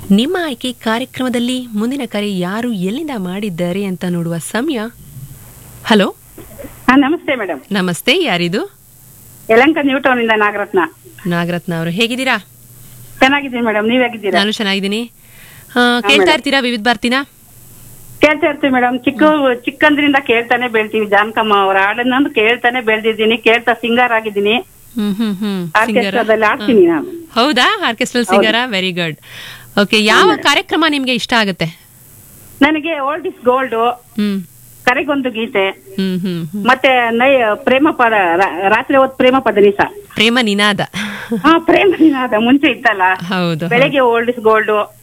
ನಿಮ್ಮ ಆಯ್ಕೆ ಕಾರ್ಯಕ್ರಮದಲ್ಲಿ ಮುಂದಿನ ಕರೆ ಯಾರು ಎಲ್ಲಿಂದ ಮಾಡಿದ್ದಾರೆ ಅಂತ ನೋಡುವ ಸಮಯ ಹಲೋ ಹಾ ನಮಸ್ತೆ ಮೇಡಮ್ ನಮಸ್ತೆ ಯಾರಿದು ಯಲಂಕ ನ್ಯೂಟೌನ್ ಇಂದ ನಾಗರತ್ನ ನಾಗರತ್ನ ಅವರು ಹೇಗಿದ್ದೀರಾ ಚೆನ್ನಾಗಿದ್ದೀನಿ ಮೇಡಮ್ ನೀವ್ ಹೇಗಿದ್ದೀರಾ ನಾನು ಚೆನ್ನಾಗಿದ್ದೀನಿ ಆ, ಕೇಳ್ತಾ ಇರ್ತೀರಾ ವಿವಿಧ ಭಾರತಿನ ಕೇಳ್ತಾ ಇರ್ತೀವಿ ಮೇಡಮ್ ಚಿಕ್ಕ ಚಿಕ್ಕಂದ್ರಿಂದ ಕೇಳ್ತಾನೆ ಬೆಳ್ತೀವಿ ಜಾನಕಮ್ಮ ಅವರ ಹಾಡನ್ನೊಂದು ಕೇಳ್ತಾನೆ ಬೆಳ್ದಿದ್ದೀನಿ ಕೇಳ್ತಾ ಸಿಂಗರ್ ಆಗಿದ್ದೀನಿ ಹ್ಮ್ ಹ್ಮ್ ಹ್ಮ್ ಸಿಂಗರ ಆರ್ಕೆಸ್ಟ್ರಾದಲ್ಲಿ ಆಡ್ತೀನಿ ನಾನು ಹೌದಾ orchestral singer very good okay ಯಾವ ಕಾರ್ಯಕ್ರಮ ನಿಮ್ಗೆ ಇಷ್ಟ ಆಗುತ್ತೆ ನನಗೆ ಓಲ್ಡ್ ಇಸ್ ಗೋಲ್ಡ್ ಹ್ಮ್ ಕರೆಗೊಂದು ಗೀತೆ ಹ್ಮ್ ಹ್ಮ್ ಹ್ಮ್ ಮತ್ತೆ ನೈ ಪ್ರೇಮ ಪದ ರಾ- ರಾತ್ರಿ ಹೊತ್ತು ಪ್ರೇಮ ಪದ ನಿಸ ಪ್ರೇಮ ನಿನಾದ ಹಾ ಪ್ರೇಮ ನಿನಾದ ಮುಂಚೆ ಇತ್ತಲ್ಲ ಹೌದು ಬೆಳಗ್ಗೆ ಓಲ್ಡ್ ಇಸ್ ಗೋಲ್ಡ್